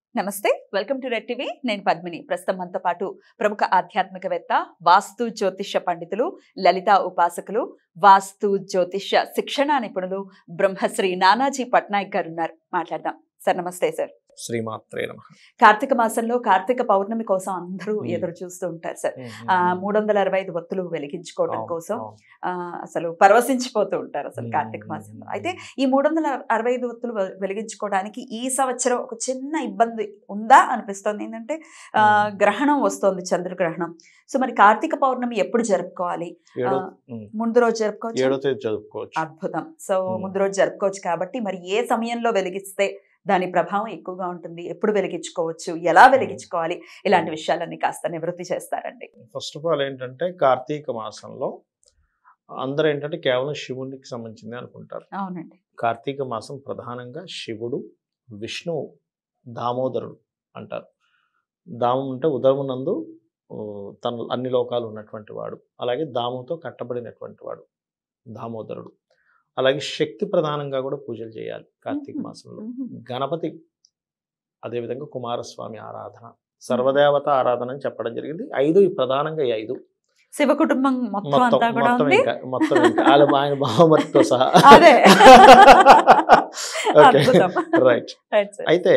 నమస్తే welcome to red TV నేను పద్మిని ప్రస్తుతం మనతో పాటు ప్రముఖ ఆధ్యాత్మికవేత్త వాస్తు జ్యోతిష్య పండితులు లలిత ఉపాసకులు వాస్తు జ్యోతిష్య శిక్షణ నిపుణులు బ్రహ్మశ్రీ నానాజీ పట్నాయక్ గారు ఉన్నారు మాట్లాడదాం సార్ నమస్తే సార్ శ్రీమాత్రే నమ కార్తీక మాసంలో కార్తీక పౌర్ణమి కోసం అందరూ మ్మ్. ఎదురు చూస్తూ ఉంటారు సార్ ఆ మూడు వందల అరవై ఐదు ఒత్తులు వెలిగించుకోవడం కోసం ఆ, అసలు పరవశించిపోతూ ఉంటారు అసలు కార్తీక మాసంలో అయితే ఈ మూడు వందల అరవై ఐదు ఒత్తులు వె- వెలిగించుకోవడానికి ఈ సంవత్సరం ఒక చిన్న ఇబ్బంది ఉందా అనిపిస్తోంది ఏంటంటే ఆ, మ్మ్. గ్రహణం వస్తోంది చంద్రగ్రహణం సో మరి కార్తీక పౌర్ణమి ఎప్పుడు జరుపుకోవాలి ఏడో ఆ, ఉమ్, ముందు రోజు జరుపుకోవచ్చు ఏడో తేదీ చదువుకోవచ్చు అద్భుతం సో మ్మ్. ముందు రోజు జరుపుకోవచ్చు కాబట్టి మరి ఏ సమయంలో వెలిగిస్తే దాని ప్రభావం ఎక్కువగా ఉంటుంది ఎప్పుడు వెలిగించుకోవచ్చు ఎలా వెలిగించుకోవాలి ఇలాంటి విషయాలన్నీ కాస్త నివృత్తి చేస్తారండి ఫస్ట్ ఆఫ్ ఆల్ ఏంటంటే కార్తీక మాసంలో అందరూ ఏంటంటే కేవలం శివునికి సంబంధించింది అనుకుంటారు అవునండి కార్తీక మాసం ప్రధానంగా శివుడు విష్ణువు దామోదరుడు అంటారు దామం అంటే ఉదరమునందు ఊ, తన అన్ని లోకాలు ఉన్నటువంటి వాడు అలాగే దాముతో కట్టబడినటువంటి వాడు దామోదరుడు అలాగే శక్తి ప్రధానంగా కూడా పూజలు చేయాలి కార్తీక మ్మ్. మాసంలో మ్మ్. గణపతి అదేవిధంగా కుమారస్వామి ఆరాధన సర్వదేవత ఆరాధన అని చెప్పడం జరిగింది ఐదు ఈ ప్రధానంగా ఈ ఐదు శివ కుటుంబం మొత్తం మొత్తం అంతా కూడా మొత్తం ఉంది ఇంకా మొత్తం ఇంకా వాళ్ళ ఆయన భావమతితో సహా అదే ఓకే అద్భుతం రైట్ Right, sir. అయితే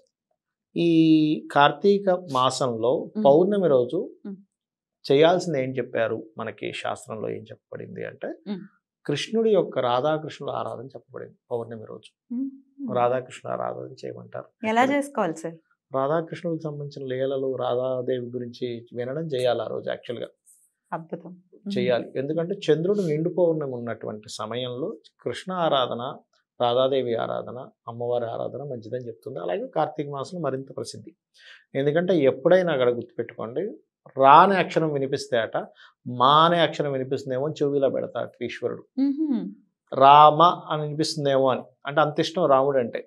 ఈ కార్తీక మాసంలో మ్మ్. పౌర్ణమి రోజు మ్మ్. చేయాల్సింది ఏం చెప్పారు మనకి శాస్త్రంలో ఏం చెప్పబడింది అంటే మ్మ్. కృష్ణుడి యొక్క రాధాకృష్ణుల ఆరాధన చెప్పబడింది పౌర్ణమి రోజు మ్మ్. రాధాకృష్ణుల ఆరాధన చేయమంటారు ఎలా చేసుకోవాలి సార్ రాధాకృష్ణులకు సంబంధించిన లీలలు రాధాదేవి గురించి వినడం చేయాలి ఆ రోజు యాక్చువల్గా అద్భుతం చేయాలి ఎందుకంటే చంద్రుడు నిండు పౌర్ణమి ఉన్నటువంటి సమయంలో కృష్ణ ఆరాధన రాధాదేవి ఆరాధన అమ్మవారి ఆరాధన మంచిదని చెప్తుంది అలాగే కార్తీక మాసం మరింత ప్రసిద్ధి ఎందుకంటే ఎప్పుడైనా అక్కడ గుర్తుపెట్టుకోండి రా అనే అక్షరం వినిపిస్తే అట మా అనే అక్షరం వినిపిస్తుందేమో అని చెవిలో పెడతాడు ఈశ్వరుడు మ్మ్. రామ అని వినిపిస్తుందేమో అని అంటే అంత ఇష్టం రాముడు అంటే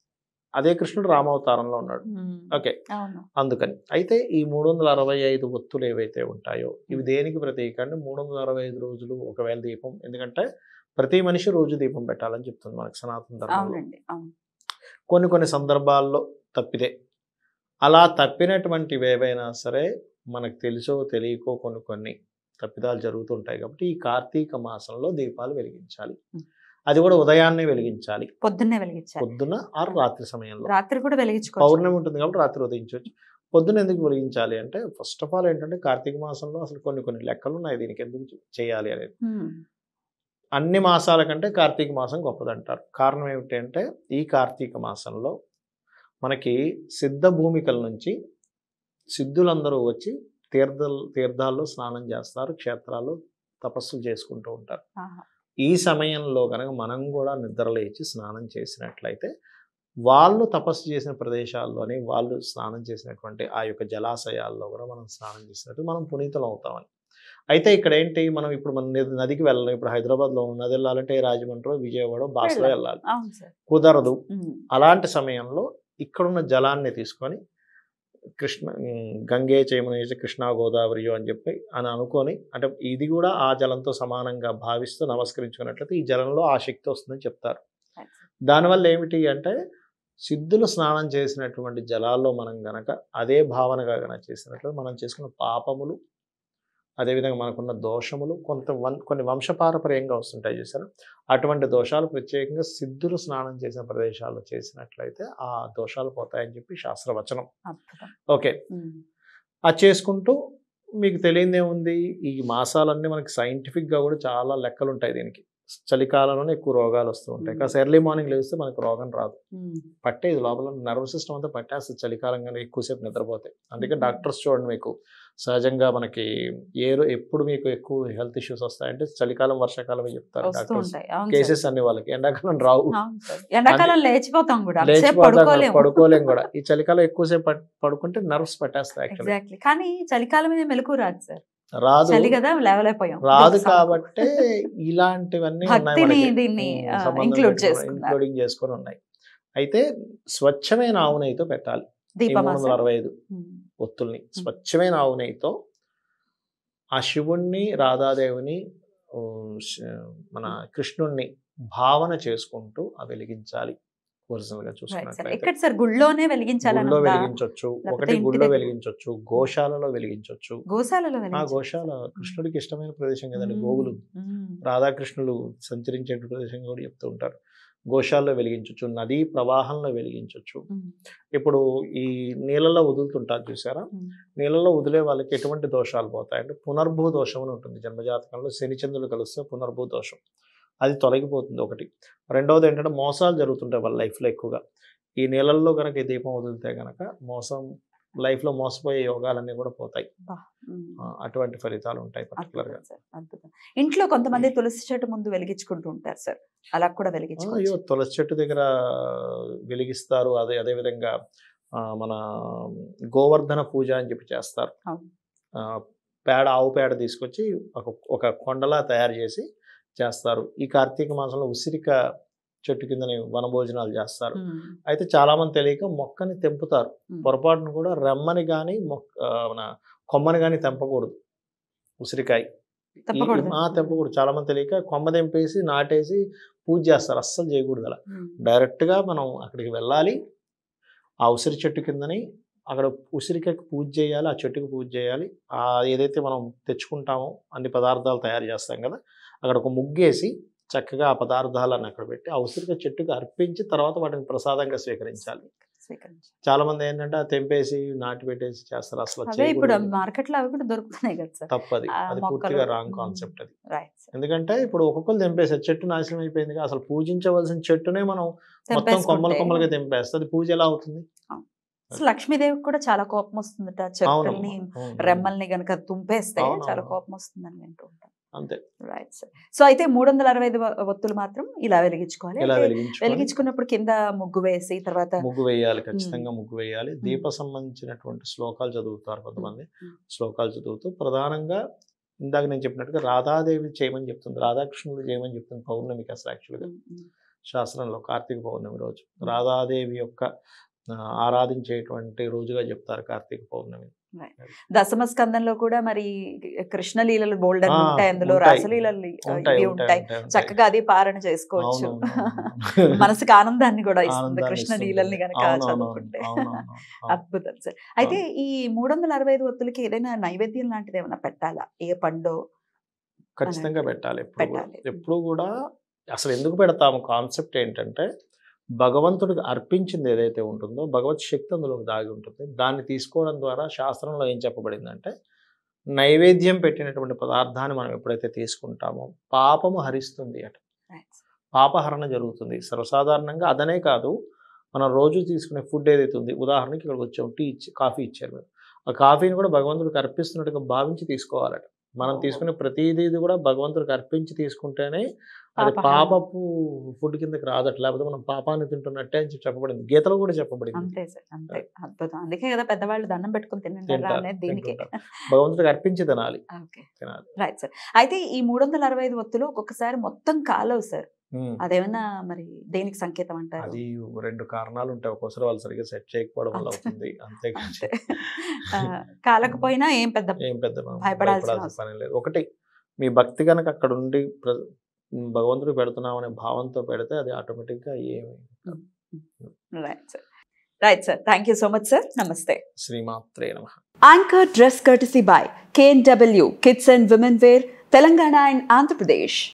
అదే కృష్ణుడు రామావతారంలో ఉన్నాడు మ్మ్. ఓకే అవును అందుకని అయితే ఈ మూడు వందల అరవై ఐదు ఒత్తులు ఏవైతే ఉంటాయో ఇవి దేనికి ప్రతీక అంటే మూడు వందల అరవై ఐదు రోజులు ఒకవేళ దీపం ఎందుకంటే ప్రతి మనిషి రోజు దీపం పెట్టాలని చెప్తుంది మనకి సనాతన ధర్మంలో అవునండి అవును కొన్ని కొన్ని సందర్భాల్లో తప్పిదే అలా తప్పినటువంటివి ఏవైనా సరే మనకు తెలుసో తెలియకో కొన్ని కొన్ని తప్పిదాలు జరుగుతుంటాయి కాబట్టి ఈ కార్తీక మాసంలో దీపాలు వెలిగించాలి Hmm. అది కూడా ఉదయాన్నే వెలిగించాలి పొద్దున్నే వెలిగించాలి పొద్దున ఆరు రాత్రి సమయంలో రాత్రి కూడా వెలిగించుకోవచ్చు పౌర్ణమి ఉంటుంది కాబట్టి రాత్రి ఉదయించవచ్చు పొద్దున ఎందుకు వెలిగించాలి అంటే ఫస్ట్ ఆఫ్ ఆల్ ఏంటంటే కార్తీక మాసంలో అసలు కొన్ని కొన్ని లెక్కలు ఉన్నాయి దీనికి ఎందుకు చేయాలి అనేది మ్మ్. అన్ని మాసాల కంటే కార్తీక మాసం గొప్పదంటారు కారణం ఏమిటి అంటే ఈ కార్తీక మాసంలో మనకి సిద్ధ భూమికల నుంచి సిద్ధులందరూ వచ్చి తీర్థ తీర్థాల్లో స్నానం చేస్తారు క్షేత్రాల్లో తపస్సులు చేసుకుంటూ ఉంటారు ఆహా. ఈ సమయంలో కనుక మనం కూడా నిద్రలేచి స్నానం చేసినట్లయితే వాళ్ళు తపస్సు చేసిన ప్రదేశాల్లోని వాళ్ళు స్నానం చేసినటువంటి ఆ యొక్క జలాశయాల్లో కూడా మనం స్నానం చేసినట్టు మనం పునీతులం అవుతామని అయితే ఇక్కడ ఏంటి మనం ఇప్పుడు మన నది- నదికి వెళ్ళాలి ఇప్పుడు హైదరాబాద్లో ఉన్న నది వెళ్ళాలంటే రాజమండ్రి విజయవాడ బాస్లో వెళ్ళాలి అవును సార్ కుదరదు మ్మ్. అలాంటి సమయంలో ఇక్కడున్న జలాన్ని తీసుకొని కృష్ణ ఉమ్, గంగే చేయమనేసి కృష్ణా గోదావరియో అని చెప్పి అని అనుకొని అంటే ఇది కూడా ఆ జలంతో సమానంగా భావిస్తూ నమస్కరించుకున్నట్లయితే ఈ జలంలో ఆ శక్తి వస్తుందని చెప్తారు Right, sir. దానివల్ల ఏమిటి అంటే సిద్ధులు స్నానం చేసినటువంటి జలాల్లో మనం గనక అదే భావనగా గనక చేసినట్లయితే మనం చేసుకున్న పాపములు అదేవిధంగా మనకున్న దోషములు కొంత వన్ కొన్ని వంశపారపర్యంగా వస్తుంటాయి చూసారు అటువంటి దోషాలు ప్రత్యేకంగా సిద్ధులు స్నానం చేసిన ప్రదేశాల్లో చేసినట్లయితే ఆ దోషాలు పోతాయని చెప్పి శాస్త్రవచనం అద్భుతం ఓకే మ్మ్. అది చేసుకుంటూ మీకు తెలియదే ఉంది ఈ మాసాలన్నీ మనకి సైంటిఫిక్గా కూడా చాలా లెక్కలు ఉంటాయి దీనికి చలికాలంలోనే ఎక్కువ రోగాలు వస్తూ ఉంటాయి Mm. కాస్త ఎర్లీ మార్నింగ్ లేస్తే మనకు రోగం రాదు మ్మ్. పట్టేది లోపల నర్వస్ సిస్టమ్ అంతా పట్టేస్తుంది చలికాలంగానే ఎక్కువసేపు నిద్రపోతాయి అందుకే Mhm. డాక్టర్స్ చూడండి మీకు సహజంగా మనకి ఏ రో- ఎప్పుడు మీకు ఎక్కువ హెల్త్ ఇష్యూస్ వస్తాయంటే చలికాలం వర్షాకాలమే చెప్తారు వస్తూ డాక్టర్స్ ఉంటాయి అవును సార్. కేసెస్ అన్ని వాళ్ళకి ఎండాకాలం రావు అవును సార్. ఎండాకాలం లేచిపోతాం కూడా అంతసేపు లేచిపోతాం కూడా, పడుకోలేము పడుకోలేం కూడా ఈ చలికాలం ఎక్కువసేపు పట్- పడుకుంటే నర్వ్స్ పట్టేస్తాయి యాక్చువల్లీ ఎగ్జాక్ట్లీ కానీ చలికాలం మీద మెలకు రాదు సార్ రాదు చలి కదా లేవలేకపోయాం రాదు దిక్కు కాబట్టే ఇలాంటివన్నీ ఉన్నాయి భక్తిని మనకి. దీన్ని, ఉమ్, ఆ, సంబంధం include పెట్టుకొని, చేసుకున్నారు. including చేసుకొని ఉన్నాయి అయితే స్వచ్ఛమైన ఆవు నెయ్యితో పెట్టాలి ఈ మూడు దీపమాసం వందల అరవై ఐదు ఉమ్. ఒత్తుల్ని స్వచ్ఛమైన ఆవు నెయ్యితో ఆ శివుణ్ణి రాధాదేవిని ఉమ్, శ- మన కృష్ణుణ్ణి భావన చేసుకుంటూ ఆ వెలిగించాలి ఒరిజినల్ గా రైట్ సార్ చూసుకున్నట్లయితే ఎక్కడ సార్ గుళ్ళోనే వెలిగించాలని గుళ్ళో ఉందా? వెలిగించవచ్చు లేకపోతే ఒకటి ఇంటి గుళ్ళో దగ్గర? వెలిగించవచ్చు గోశాలలో వెలిగించవచ్చు గోశాలలో ఆ వెలిగించాలి గోశాల కృష్ణుడికి ఇష్టమైన ప్రదేశం కదండి మ్మ్. గోవులు మ్మ్. రాధాకృష్ణులు సంచరించే ప్రదేశం కూడా చెప్తూ ఉంటారు గోశాలలో వెలిగించవచ్చు నదీ ప్రవాహంలో వెలిగించవచ్చు మ్మ్. ఇప్పుడు ఈ నీళ్ళలో వదులుతుంటారు చూసారా మ్మ్. నీళ్ళలో వదిలే వాళ్ళకి ఎటువంటి దోషాలు పోతాయంటే పునర్భూ దోషం అని ఉంటుంది జన్మజాతకంలో శనిచంద్రులు కలిస్తే పునర్భూ దోషం అది తొలగిపోతుంది ఒకటి రెండవది ఏంటంటే మోసాలు జరుగుతుంటాయి వాళ్ళ లైఫ్లో ఎక్కువగా ఈ నీళ్ళల్లో కనుక ఈ దీపం వదిలితే కనుక మోసం లైఫ్లో మోసపోయే యోగాలన్నీ కూడా పోతాయి మ్మ్. ఆ, అటువంటి ఫలితాలు ఉంటాయి పర్టికులర్గా అద్భుతం సార్ అద్భుతం ఇంట్లో కొంతమంది తులసి చెట్టు ముందు వెలిగించుకుంటూ ఉంటారు సార్ అలా కూడా అయ్యో వెలిగించుకోవచ్చు తులసి చెట్టు దగ్గర వెలిగిస్తారు అదే అదే విధంగా ఆ, మన గోవర్ధన పూజ అని చెప్పి చేస్తారు అవును. ఆ, పేడ ఆవు పేడ తీసుకొచ్చి ఒక ఒక కొండలా తయారు చేసి చేస్తారు ఈ కార్తీక మాసంలో ఉసిరిక చెట్టు కిందని వనభోజనాలు చేస్తారు మ్మ్. అయితే చాలా మంది తెలియక మొక్కని తెంపుతారు మ్మ్. పొరపాటును కూడా రెమ్మని కానీ మొక్క ఆ, మన కొమ్మని కానీ తెంపకూడదు ఉసిరికాయ ఈ- తప్పకూడదు ఆ తెంపకూడదు చాలా మంది తెలియక కొమ్మ తెంపేసి నాటేసి పూజ చేస్తారు అస్సలు చేయకూడదు అలా మ్మ్. డైరెక్ట్గా మనం అక్కడికి వెళ్ళాలి ఆ ఉసిరి చెట్టు కిందని అక్కడ ఉసిరికాయకి పూజ చేయాలి ఆ చెట్టుకి పూజ చేయాలి ఆ ఏదైతే మనం తెచ్చుకుంటామో అన్ని పదార్థాలు తయారు చేస్తాం కదా అక్కడ ఒక ముగ్గేసి చక్కగా ఆ పదార్థాలను అక్కడ పెట్టి ఆ ఉసిరికాయ చెట్టుకి అర్పించి తర్వాత వాటిని ప్రసాదంగా స్వీకరించాలి స్వీకరించాలి చాలా మంది ఏంటంటే ఆ తెంపేసి నాటి పెట్టేసి చేస్తారు అసలు అది అవే ఇప్పుడు చేయకూడదు. మార్కెట్ లో అవి కూడా దొరుకుతున్నాయి కదా సార్ తప్పది ఆ అది మొక్కలు. పూర్తిగా రాంగ్ మ్మ్. కాన్సెప్ట్ అది రైట్ సార్ ఎందుకంటే ఇప్పుడు ఒక్కొక్కరు తెంపేసారు చెట్టు నాశనం అయిపోయింది అసలు పూజించవలసిన చెట్టునే మనం మొత్తం కొమ్మలు తెంపేసుకుంటే కొమ్మలుగా తెంపేస్తే అది పూజ ఎలా అవుతుంది అసలు లక్ష్మీదేవికి కూడా చాలా కోపం వస్తుందట చెట్టుల్ని అవును రెమ్మల్ని గనక తుంపేస్తే అవును, చాలా అవును. కోపం వస్తుందని వింటూ ఉంటాం అంతే రైట్ సార్ సో అయితే మూడు వందల అరవై ఐదు ఒత్తులు మాత్రం ఇలా వెలిగించుకోవాలి ఇలా అయితే వెలిగించుకొని వెలిగించుకున్నప్పుడు కింద ముగ్గు వేసి తర్వాత ముగ్గు వేయాలి ఖచ్చితంగా ముగ్గు వేయాలి దీప సంబంధించినటువంటి శ్లోకాలు చదువుతారు కొంతమంది మ్మ్. శ్లోకాలు చదువుతూ ప్రధానంగా ఇందాక నేను చెప్పినట్టుగా రాధాదేవి చేయమని చెప్తుంది రాధాకృష్ణులు చేయమని చెప్తుంది పౌర్ణమికి అసలు యాక్చువల్గా ఉమ్, ఉమ్, శాస్త్రంలో కార్తీక పౌర్ణమి రోజు రాధాదేవి యొక్క ఆ, ఆరాధించేటువంటి రోజుగా చెప్తారు కార్తీక పౌర్ణమి దశమ స్కందంలో కూడా మరి కృష్ణ లీలలు బోల్డ్ ఆ, ఉంటాయి అందులో ఉంటాయి. రాసలీలలు ఉంటాయి ఇవి ఉంటాయి ఉంటాయి ఉంటాయి, ఉంటాయి. చక్కగా అది పారణ చేసుకోవచ్చు అవునవును. మనసుకు ఆనందాన్ని కూడా ఇస్తుంది ఆనందాన్ని కృష్ణ ఇస్తుంది. లీలల్ని గనక అవునవును, చదువుకుంటే అవునవును, అవును. అద్భుతం సార్ అయితే ఈ మూడు వందల అరవై ఐదు ఒత్తులకి ఏదైనా నైవేద్యం లాంటిది ఏమైనా పెట్టాలా ఏ పండో ఖచ్చితంగా అలాంటివి పెట్టాలి ఎప్పుడు కూడా. పెట్టాలి. ఎప్పుడు కూడా అసలు ఎందుకు పెడతాము కాన్సెప్ట్ ఏంటంటే భగవంతుడికి అర్పించింది ఏదైతే ఉంటుందో భగవత్ శక్తి అందులో దాగి ఉంటుంది దాన్ని తీసుకోవడం ద్వారా శాస్త్రంలో ఏం చెప్పబడిందంటే నైవేద్యం పెట్టినటువంటి పదార్థాన్ని మనం ఎప్పుడైతే తీసుకుంటామో పాపము హరిస్తుంది అట పాపహరణ జరుగుతుంది సర్వసాధారణంగా అదనే కాదు మనం రోజు తీసుకునే ఫుడ్ ఏదైతే ఉంది ఉదాహరణకి ఇక్కడికి వచ్చాం టీ ఇచ్చి కాఫీ ఇచ్చారు మీరు ఆ కాఫీని కూడా భగవంతుడికి అర్పిస్తున్నట్టుగా భావించి తీసుకోవాలట మనం ఓహో. తీసుకునే ప్రతిదీ కూడా భగవంతుడికి అర్పించి తీసుకుంటేనే అది పాపహరణ. పాపపు ఫుడ్ కిందకి రాదట లేకపోతే మనం పాపాన్ని తింటున్నట్టే అని చెప్పి చెప్పబడింది గీతలో కూడా చెప్పబడింది అంతే సార్ అంతే అద్భుతం అందుకే కదా పెద్దవాళ్ళు దండం పెట్టుకుని తినంటారా తింటారు, అనేది దీనికి తింటుంటారు. భగవంతుడికి అర్పించి తినాలి ఓకే తినాలి రైట్ సార్ అయితే ఈ మూడు వందల అరవై ఐదు ఒత్తులు ఒక్కొక్కసారి మొత్తం కాలవు సార్ ఉమ్. అదేమన్నా మరి దేనికి సంకేతం అంటారు అది రెండు కారణాలు ఉంటాయి ఒక్కోసారి వాళ్ళు సరిగ్గా సెట్ చేయకపోవడం వల్ల అవుతుంది అంతేకాని అంతే ఆ, కాలకపోయినా ఏం పెద్ద ఏం పెద్ద మనం భయపడాల్సిన భయపడాల్సిన అవసరం. పని లేదు ఒకటి మీ భక్తి కనుక అక్కడ ఉండి ప్ర- భగవంతుడికి పెడుతున్నాం అనే భావంతో పెడితే అది ఆటోమేటిక్గా ఏమి right sir right sir thank you so much sir నమస్తే శ్రీమాత్రే నమ Anchor Dress Courtesy by KNW Kids and Women Wear, Telangana and Andhra Pradesh.